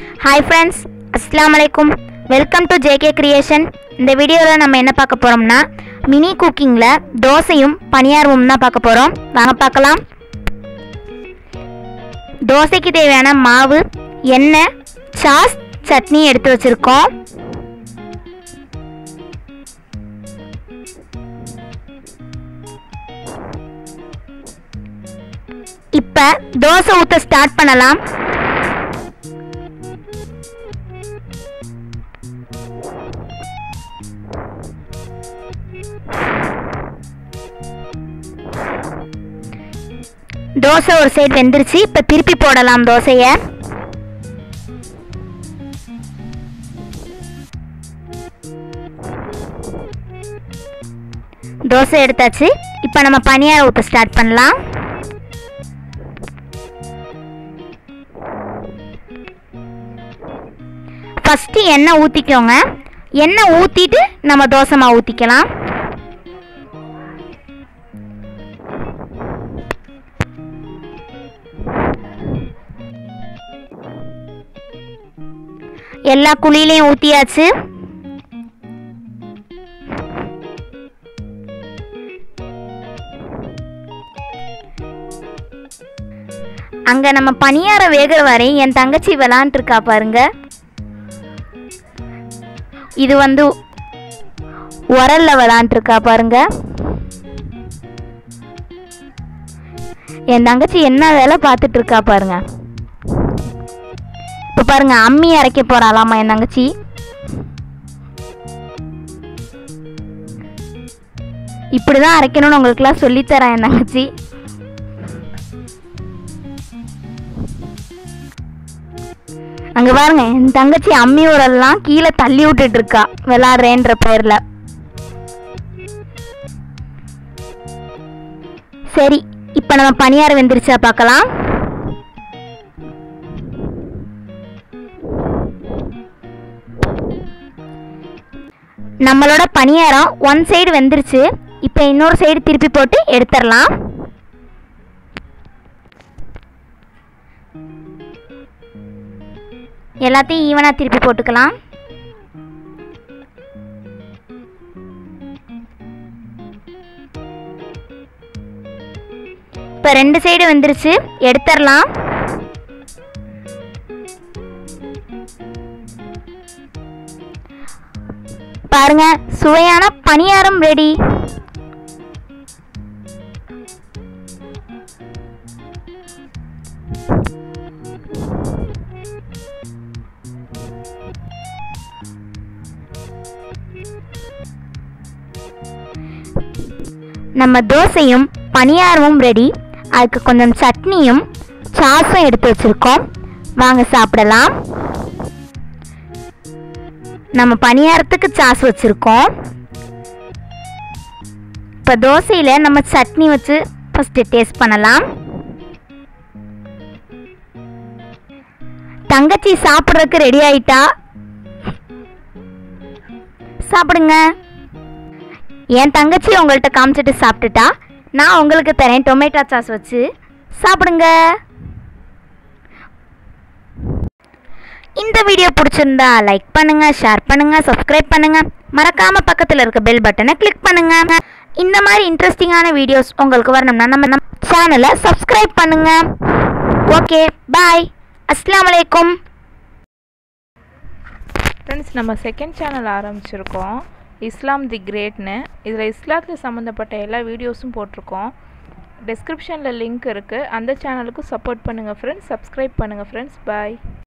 hi friends அஸ்ஸலாமு அலைக்கும் welcome to JK creation இந்த வீடியோவில் நம்ம என்ன பார்க்க போகிறோம்னா மினி குக்கிங்கில் தோசையும் பணியாரமும் தான் பார்க்க போகிறோம் வாங்க பார்க்கலாம் தோசைக்கு தேவையான மாவு எண்ணெய் சாஸ் சட்னி எடுத்து வச்சுருக்கோம் இப்போ தோசை ஊற்ற ஸ்டார்ட் பண்ணலாம் தோசை ஒரு சைடு வெந்துருச்சு இப்போ திருப்பி போடலாம் தோசையை தோசை எடுத்தாச்சு இப்போ நம்ம பனியாரம் ஊற்ற ஸ்டார்ட் பண்ணலாம் ஃபஸ்ட்டு எண்ணெய் ஊற்றிக்கோங்க எண்ணெய் ஊற்றிட்டு நம்ம தோசை மாவு ஊற்றிக்கலாம் எல்லா குழியிலையும் ஊற்றியாச்சு அங்கே நம்ம பணியாரம் வேகிற வரை என் தங்கச்சி விளாண்டுருக்கா பாருங்க இது வந்து உரல்ல விளாண்டுருக்கா பாருங்க என் தங்கச்சி என்ன வேலை பார்த்துட்டு இருக்கா பாருங்க இப்போ பாருங்க அம்மி அரைக்க போறாளாமா என் தங்கச்சி இப்படிதான் அரைக்கணும்னு உங்களுக்குலாம் சொல்லித்தரேன் என் தங்கச்சி அங்க பாருங்க என் தங்கச்சி அம்மி உரல்லாம் கீழே தள்ளி விட்டுட்டு இருக்கா விளாடுறேன்ற பேர்ல சரி இப்போ நம்ம பணியாரம் வெந்துருச்சா பார்க்கலாம் நம்மளோட பணியாரம் ஒன் சைடு வெந்துருச்சு இப்போ இன்னொரு சைடு திருப்பி போட்டு எடுத்துடலாம் எல்லாத்தையும் ஈவனாக திருப்பி போட்டுக்கலாம் இப்போ ரெண்டு சைடு வந்துருச்சு எடுத்துடலாம் பாருங்க சுவையான பணியாரம் ரெடி நம்ம தோசையும் பணியாரமும் ரெடி அதுக்கு கொஞ்சம் சட்னியும் சாஸும் எடுத்து வச்சுருக்கோம் வாங்க சாப்பிடலாம் நம்ம பணியாரத்துக்கு சாஸ் வச்சுருக்கோம் இப்போ தோசையில் நம்ம சட்னி வச்சு ஃபஸ்ட்டு டேஸ்ட் பண்ணலாம் தங்கச்சி சாப்பிட்றதுக்கு ரெடி ஆயிட்டா சாப்பிடுங்க என் தங்கச்சி உங்கள்கிட்ட காமிச்சிட்டு சாப்பிட்டுட்டா நான் உங்களுக்கு தரேன் டொமேட்டோ சாஸ் வச்சு சாப்பிடுங்க இந்த வீடியோ பிடிச்சிருந்தா லைக் பண்ணுங்க ஷேர் பண்ணுங்க சப்ஸ்கிரைப் பண்ணுங்க மறக்காம பக்கத்தில் இருக்க பெல் பட்டனை கிளிக் பண்ணுங்க இந்த மாதிரி இன்ட்ரெஸ்டிங்கான வீடியோஸ் உங்களுக்கு வரணும்னா நம்ம நம்ம சேனலை சப்ஸ்கிரைப் பண்ணுங்க ஓகே பாய் அஸ்ஸலாமு அலைக்கும் ஃப்ரெண்ட்ஸ் நம்ம செகண்ட் சேனல் ஆரம்பிச்சிருக்கோம் இஸ்லாம் தி கிரேட்னு இதில் இஸ்லாத்தில் சம்மந்தப்பட்ட எல்லா வீடியோஸும் போட்டிருக்கோம் டிஸ்கிரிப்ஷனில் லிங்க் இருக்குது அந்த சேனலுக்கும் சப்போர்ட் பண்ணுங்கள் ஃப்ரெண்ட்ஸ் சப்ஸ்கிரைப் பண்ணுங்கள் ஃப்ரெண்ட்ஸ் பாய்